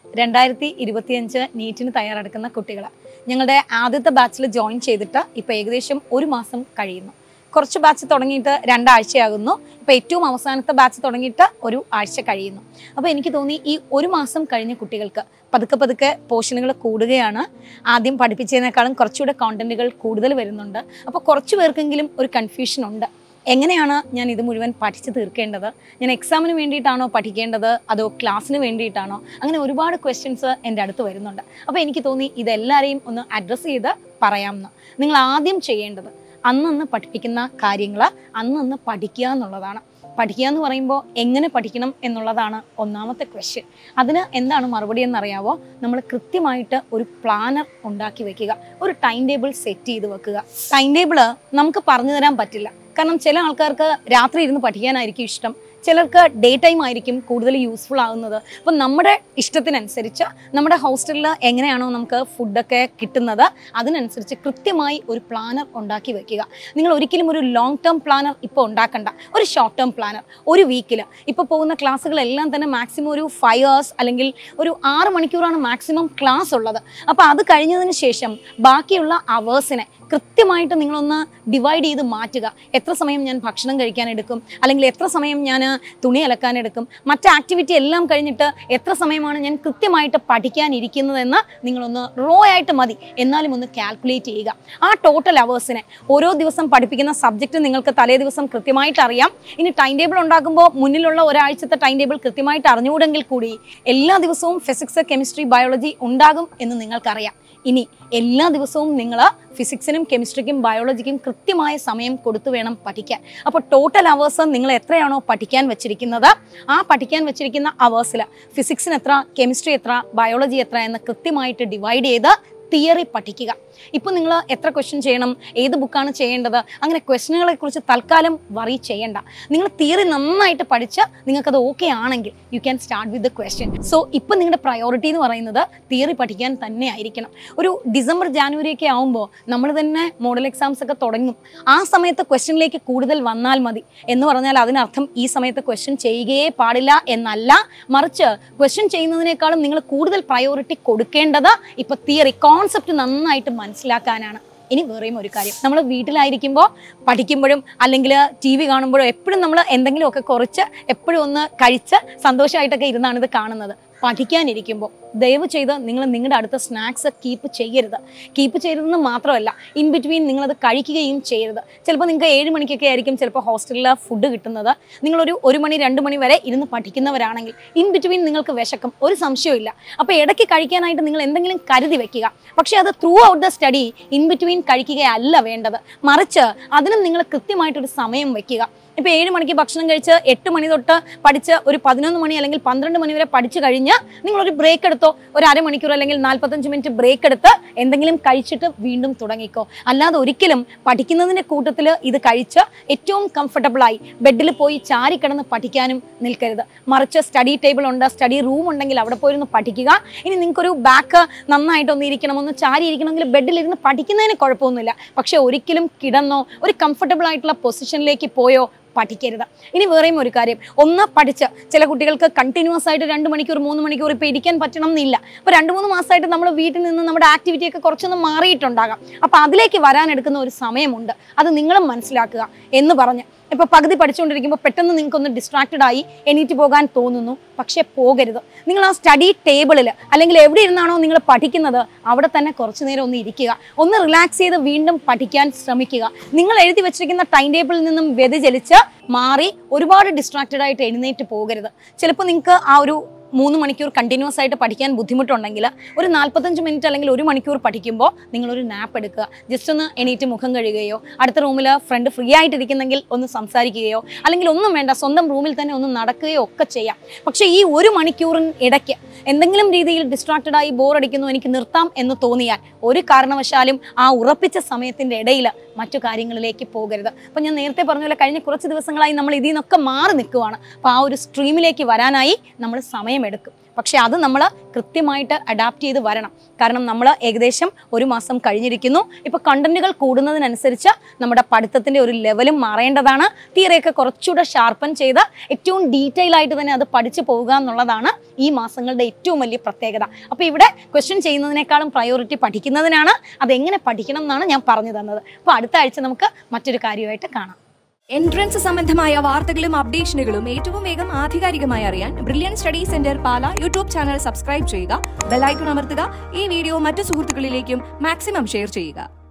രണ്ടായിരത്തി ഇരുപത്തിയഞ്ച് നീറ്റിന് തയ്യാറെടുക്കുന്ന കുട്ടികൾ ഞങ്ങളുടെ ആദ്യത്തെ ബാച്ചിൽ ജോയിൻ ചെയ്തിട്ട് ഇപ്പോൾ ഏകദേശം ഒരു മാസം കഴിയുന്നു കുറച്ച് ബാച്ച് തുടങ്ങിയിട്ട് രണ്ടാഴ്ചയാകുന്നു ഇപ്പോൾ ഏറ്റവും അവസാനത്തെ ബാച്ച് തുടങ്ങിയിട്ട് ഒരു ആഴ്ച കഴിയുന്നു അപ്പോൾ എനിക്ക് തോന്നി ഈ ഒരു മാസം കഴിഞ്ഞ കുട്ടികൾക്ക് പതുക്കെ പതുക്കെ പോർഷനുകൾ കൂടുകയാണ് ആദ്യം പഠിപ്പിച്ചതിനേക്കാളും കുറച്ചുകൂടെ കോണ്ടന്റുകൾ കൂടുതൽ വരുന്നുണ്ട് അപ്പോൾ കുറച്ച് പേർക്കെങ്കിലും ഒരു കൺഫ്യൂഷൻ ഉണ്ട് എങ്ങനെയാണ് ഞാൻ ഇത് മുഴുവൻ പഠിച്ചു തീർക്കേണ്ടത് ഞാൻ എക്സാമിന് വേണ്ടിയിട്ടാണോ പഠിക്കേണ്ടത് അതോ ക്ലാസ്സിന് വേണ്ടിയിട്ടാണോ അങ്ങനെ ഒരുപാട് ക്വസ്റ്റ്യൻസ് എൻ്റെ അടുത്ത് വരുന്നുണ്ട് അപ്പോൾ എനിക്ക് തോന്നി ഇതെല്ലാവരെയും ഒന്ന് അഡ്രസ്സ് ചെയ്ത് പറയാമെന്ന് നിങ്ങൾ ആദ്യം ചെയ്യേണ്ടത് അന്നന്ന് പഠിപ്പിക്കുന്ന കാര്യങ്ങൾ അന്നന്ന് പഠിക്കുക എന്നുള്ളതാണ് പഠിക്കുക എന്ന് പറയുമ്പോൾ എങ്ങനെ പഠിക്കണം എന്നുള്ളതാണ് ഒന്നാമത്തെ ക്വസ്റ്റ്യൻ അതിന് എന്താണ് മറുപടി എന്നറിയാവോ നമ്മൾ കൃത്യമായിട്ട് ഒരു പ്ലാനർ ഉണ്ടാക്കി വെക്കുക ഒരു ടൈം ടേബിൾ സെറ്റ് ചെയ്ത് വെക്കുക ടൈം ടേബിൾ നമുക്ക് പറഞ്ഞു തരാൻ പറ്റില്ല കാരണം ചില ആൾക്കാർക്ക് രാത്രി ഇരുന്ന് പഠിക്കാനായിരിക്കും ഇഷ്ടം ചിലർക്ക് ഡേ ടൈം ആയിരിക്കും കൂടുതൽ യൂസ്ഫുൾ ആകുന്നത് അപ്പം നമ്മുടെ ഇഷ്ടത്തിനനുസരിച്ച് നമ്മുടെ ഹോസ്റ്റലിൽ എങ്ങനെയാണോ നമുക്ക് ഫുഡൊക്കെ കിട്ടുന്നത് അതിനനുസരിച്ച് കൃത്യമായി ഒരു പ്ലാനർ ഉണ്ടാക്കി വെക്കുക നിങ്ങൾ ഒരിക്കലും ഒരു ലോങ് ടേം പ്ലാനർ ഇപ്പോൾ ഉണ്ടാക്കണ്ട ഒരു ഷോർട്ട് ടേം പ്ലാനർ ഒരു വീക്കിൽ ഇപ്പോൾ പോകുന്ന ക്ലാസ്സുകളെല്ലാം തന്നെ മാക്സിമം ഒരു ഫൈവ് ഹവേഴ്സ് അല്ലെങ്കിൽ ഒരു ആറ് മണിക്കൂറാണ് മാക്സിമം ക്ലാസ് ഉള്ളത് അപ്പോൾ അത് കഴിഞ്ഞതിന് ശേഷം ബാക്കിയുള്ള അവേഴ്സിനെ കൃത്യമായിട്ട് നിങ്ങളൊന്ന് ഡിവൈഡ് ചെയ്ത് മാറ്റുക എത്ര സമയം ഞാൻ ഭക്ഷണം കഴിക്കാൻ എടുക്കും അല്ലെങ്കിൽ എത്ര സമയം ഞാൻ തുണി അലക്കാൻ എടുക്കും മറ്റ് ആക്ടിവിറ്റി എല്ലാം കഴിഞ്ഞിട്ട് എത്ര സമയമാണ് ഞാൻ കൃത്യമായിട്ട് പഠിക്കാനിരിക്കുന്നതെന്ന് നിങ്ങളൊന്ന് റോ ആയിട്ട് മതി എന്നാലും ഒന്ന് കാൽക്കുലേറ്റ് ചെയ്യുക ആ ടോട്ടൽ അവേഴ്സിനെ ഓരോ ദിവസം പഠിപ്പിക്കുന്ന സബ്ജക്റ്റ് നിങ്ങൾക്ക് തലേ ദിവസം കൃത്യമായിട്ട് അറിയാം ഇനി ടൈം ടേബിൾ ഉണ്ടാക്കുമ്പോൾ മുന്നിലുള്ള ഒരാഴ്ചത്തെ ടൈം ടേബിൾ കൃത്യമായിട്ട് അറിഞ്ഞുകൂടെങ്കിൽ കൂടി എല്ലാ ദിവസവും ഫിസിക്സ് കെമിസ്ട്രി ബയോളജി ഉണ്ടാകും എന്ന് നിങ്ങൾക്കറിയാം ഇനി എല്ലാ ദിവസവും നിങ്ങൾ ഫിസിക്സിനും കെമിസ്ട്രിക്കും ബയോളജിക്കും കൃത്യമായ സമയം കൊടുത്തു വേണം പഠിക്കാൻ അപ്പോൾ ടോട്ടൽ അവേഴ്സ് നിങ്ങൾ എത്രയാണോ പഠിക്കാൻ വെച്ചിരിക്കുന്നത് ആ പഠിക്കാൻ വെച്ചിരിക്കുന്ന അവേഴ്സിൽ ഫിസിക്സിന് എത്ര കെമിസ്ട്രി എത്ര ബയോളജി എത്ര എന്ന് കൃത്യമായിട്ട് ഡിവൈഡ് ചെയ്ത് തിയറി പഠിക്കുക ഇപ്പോൾ നിങ്ങൾ എത്ര ക്വസ്റ്റ്യൻ ചെയ്യണം ഏത് ബുക്കാണ് ചെയ്യേണ്ടത് അങ്ങനെ ക്വസ്റ്റ്യനുകളെ കുറിച്ച് തൽക്കാലം വറി ചെയ്യണ്ട നിങ്ങൾ തിയറി നന്നായിട്ട് പഠിച്ച് നിങ്ങൾക്കത് ഓക്കെ ആണെങ്കിൽ you can start with the question so ഇപ്പോൾ നിങ്ങളുടെ പ്രയോറിറ്റി എന്ന് പറയുന്നത് തിയറി പഠിക്കാൻ തന്നെ ആയിരിക്കണം ഒരു ഡിസംബർ ജാനുവരി ഒക്കെ ആകുമ്പോൾ നമ്മൾ തന്നെ മോഡൽ എക്സാംസ് ഒക്കെ തുടങ്ങും ആ സമയത്ത് ക്വസ്റ്റ്യനിലേക്ക് കൂടുതൽ വന്നാൽ മതി എന്ന് പറഞ്ഞാൽ അതിനർത്ഥം ഈ സമയത്ത് ക്വസ്റ്റ്യൻ ചെയ്യുകയേ പാടില്ല എന്നല്ല മറിച്ച് ക്വസ്റ്റ്യൻ ചെയ്യുന്നതിനേക്കാളും നിങ്ങൾ കൂടുതൽ പ്രയോറിറ്റി കൊടുക്കേണ്ടത് ഇപ്പോൾ തിയറി കോൺസെപ്റ്റ് നന്നായിട്ട് മനസ്സിലാക്കാനാണ് ഇനി വേറെയും ഒരു കാര്യം നമ്മൾ വീട്ടിലായിരിക്കുമ്പോൾ പഠിക്കുമ്പോഴും അല്ലെങ്കിൽ ടി വി കാണുമ്പോഴും എപ്പോഴും നമ്മൾ എന്തെങ്കിലുമൊക്കെ കുറച്ച് എപ്പോഴും ഒന്ന് കഴിച്ച് സന്തോഷമായിട്ടൊക്കെ ഇരുന്നാണ് ഇത് കാണുന്നത് പഠിക്കാനിരിക്കുമ്പോൾ ദയവ് ചെയ്ത് നിങ്ങൾ നിങ്ങളുടെ അടുത്ത സ്നാക്സ് കീപ്പ് ചെയ്യരുത് കീപ്പ് ചെയ്യരുതെന്ന് മാത്രമല്ല ഇൻ ബിറ്റ്വീൻ നിങ്ങളത് കഴിക്കുകയും ചെയ്യരുത് ചിലപ്പോൾ നിങ്ങൾക്ക് ഏഴ് മണിക്കൊക്കെ ആയിരിക്കും ചിലപ്പോൾ ഹോസ്റ്റലിൽ ഫുഡ് കിട്ടുന്നത് നിങ്ങളൊരു ഒരു മണി രണ്ട് മണി വരെ ഇരുന്ന് പഠിക്കുന്നവരാണെങ്കിൽ ഇൻ ബിറ്റ്വീൻ നിങ്ങൾക്ക് വിശക്കും ഒരു സംശയമില്ല അപ്പോൾ ഇടയ്ക്ക് കഴിക്കാനായിട്ട് നിങ്ങൾ എന്തെങ്കിലും കരുതി വെക്കുക പക്ഷേ അത് throughout the study in between കഴിക്കുകയല്ല വേണ്ടത് മറിച്ച് അതിനും നിങ്ങൾ കൃത്യമായിട്ടൊരു സമയം വെക്കുക ഇപ്പോൾ ഏഴ് മണിക്ക് ഭക്ഷണം കഴിച്ച് എട്ട് മണി തൊട്ട് പഠിച്ച് ഒരു പതിനൊന്ന് മണി അല്ലെങ്കിൽ പന്ത്രണ്ട് മണി വരെ പഠിച്ചു കഴിഞ്ഞ് നിങ്ങളൊരു ബ്രേക്ക് എടുത്തോ ഒരു അരമണിക്കൂർ അല്ലെങ്കിൽ നാൽപ്പത്തഞ്ച് മിനിറ്റ് ബ്രേക്ക് എടുത്ത് എന്തെങ്കിലും കഴിച്ചിട്ട് വീണ്ടും തുടങ്ങിക്കോ അല്ലാതെ ഒരിക്കലും പഠിക്കുന്നതിൻ്റെ കൂട്ടത്തിൽ ഇത് കഴിച്ച് ഏറ്റവും കംഫർട്ടബിളായി ബെഡിൽ പോയി ചാരിക്കിടന്ന് പഠിക്കാനും നിൽക്കരുത് മറിച്ച് സ്റ്റഡി ടേബിൾ ഉണ്ട് സ്റ്റഡി റൂം ഉണ്ടെങ്കിൽ അവിടെ പോയിരുന്ന് പഠിക്കുക ഇനി നിങ്ങൾക്കൊരു ബാക്ക് നന്നായിട്ടൊന്ന് ഇരിക്കണം ഒന്ന് ചാരി ഇരിക്കണമെങ്കിൽ ബെഡിലിരുന്ന് പഠിക്കുന്നതിന് കുഴപ്പമൊന്നുമില്ല പക്ഷേ ഒരിക്കലും കിടന്നോ ഒരു കംഫർട്ടബിൾ ആയിട്ടുള്ള പൊസിഷനിലേക്ക് പോയോ പഠിക്കരുത് ഇനി വേറെയും ഒരു കാര്യം ഒന്ന് പഠിച്ച് ചില കുട്ടികൾക്ക് കണ്ടിന്യൂസ് ആയിട്ട് രണ്ട് മണിക്കൂർ മൂന്ന് മണിക്കൂർ ഇപ്പോൾ ഇരിക്കാൻ പറ്റണം എന്നില്ല അപ്പോൾ രണ്ട് മൂന്ന് മാസമായിട്ട് നമ്മൾ വീട്ടിൽ നിന്ന് നമ്മുടെ ആക്ടിവിറ്റി ഒക്കെ കുറച്ചൊന്ന് മാറിയിട്ടുണ്ടാകാം അപ്പോൾ അതിലേക്ക് വരാൻ എടുക്കുന്ന ഒരു സമയമുണ്ട് അത് നിങ്ങളും മനസ്സിലാക്കുക എന്ന് പറഞ്ഞ് ഇപ്പോൾ പകുതി പഠിച്ചുകൊണ്ടിരിക്കുമ്പോൾ പെട്ടെന്ന് നിങ്ങൾക്കൊന്ന് ഡിസ്ട്രാക്റ്റഡ് ആയി എണീറ്റ് പോകാൻ തോന്നുന്നു പക്ഷേ പോകരുത് നിങ്ങൾ ആ സ്റ്റഡി ടേബിളിൽ അല്ലെങ്കിൽ എവിടെ ഇരുന്നാണോ നിങ്ങൾ പഠിക്കുന്നത് അവിടെ തന്നെ കുറച്ച് നേരം ഒന്ന് ഇരിക്കുക ഒന്ന് റിലാക്സ് ചെയ്ത് വീണ്ടും പഠിക്കാൻ ശ്രമിക്കുക നിങ്ങൾ എഴുതി വെച്ചിരിക്കുന്ന ടൈം ടേബിളിൽ നിന്നും വ്യതിചലിച്ച് മാറി ഒരുപാട് ഡിസ്ട്രാക്റ്റഡ് ആയിട്ട് എഴുന്നേറ്റ് പോകരുത് ചിലപ്പോൾ നിങ്ങൾക്ക് ആ ഒരു മൂന്ന് മണിക്കൂർ കണ്ടിന്യൂസ് ആയിട്ട് പഠിക്കാൻ ബുദ്ധിമുട്ടുണ്ടെങ്കിൽ ഒരു നാൽപ്പത്തഞ്ച് മിനിറ്റ് അല്ലെങ്കിൽ ഒരു മണിക്കൂർ പഠിക്കുമ്പോൾ നിങ്ങളൊരു നാപ്പ് എടുക്കുക ജസ്റ്റ് ഒന്ന് എണീറ്റ് മുഖം കഴുകുകയോ അടുത്ത റൂമിൽ ഫ്രണ്ട് ഫ്രീ ആയിട്ടിരിക്കുന്നെങ്കിൽ ഒന്ന് സംസാരിക്കുകയോ അല്ലെങ്കിൽ ഒന്നും വേണ്ട സ്വന്തം റൂമിൽ തന്നെ ഒന്ന് നടക്കുകയോ ഒക്കെ ചെയ്യാം പക്ഷേ ഈ ഒരു മണിക്കൂറിന് ഇടയ്ക്ക് എന്തെങ്കിലും രീതിയിൽ ഡിസ്ട്രാക്റ്റഡ് ആയി ബോറടിക്കുന്നു എനിക്ക് നിർത്താം എന്ന് തോന്നിയാൽ ഒരു കാരണവശാലും ആ ഉറപ്പിച്ച സമയത്തിൻ്റെ ഇടയിൽ മറ്റു കാര്യങ്ങളിലേക്ക് പോകരുത് അപ്പം ഞാൻ നേരത്തെ പറഞ്ഞ പോലെ കഴിഞ്ഞ കുറച്ച് ദിവസങ്ങളായി നമ്മൾ ഇതിൽ നിന്നൊക്കെ മാറി നിൽക്കുവാണ് അപ്പോൾ ആ ഒരു സ്ട്രീമിലേക്ക് വരാനായി നമ്മൾ സമയമെടുക്കും പക്ഷേ അത് നമ്മൾ കൃത്യമായിട്ട് അഡാപ്റ്റ് ചെയ്ത് വരണം കാരണം നമ്മൾ ഏകദേശം ഒരു മാസം കഴിഞ്ഞിരിക്കുന്നു ഇപ്പോൾ കണ്ടന്റുകൾ കൂടുന്നതിനനുസരിച്ച് നമ്മുടെ പഠിത്തത്തിൻ്റെ ഒരു ലെവലും മാറേണ്ടതാണ് തിയറിയൊക്കെ കുറച്ചുകൂടെ ഷാർപ്പൻ ചെയ്ത് ഏറ്റവും ഡീറ്റെയിൽ ആയിട്ട് തന്നെ അത് പഠിച്ചു പോവുക എന്നുള്ളതാണ് ഈ മാസങ്ങളുടെ ഏറ്റവും വലിയ പ്രത്യേകത അപ്പോൾ ഇവിടെ ക്വസ്റ്റ്യൻ ചെയ്യുന്നതിനേക്കാളും പ്രയോറിറ്റി പഠിക്കുന്നതിനാണ് അതെങ്ങനെ പഠിക്കണം എന്നാണ് ഞാൻ പറഞ്ഞു തന്നത് അപ്പോൾ അടുത്ത ആഴ്ച നമുക്ക് മറ്റൊരു കാര്യമായിട്ട് കാണാം എൻട്രൻസ് സംബന്ധമായ വാർത്തകളും അപ്ഡേഷനുകളും ഏറ്റവും വേഗം ആധികാരികമായി അറിയാൻ Brilliant Study Centre Pala YouTube channel subscribe ചെയ്യുക ബെലൈക്കൺ അമർത്തുക ഈ വീഡിയോ മറ്റു സുഹൃത്തുക്കളിലേക്കും മാക്സിമം ഷെയർ ചെയ്യുക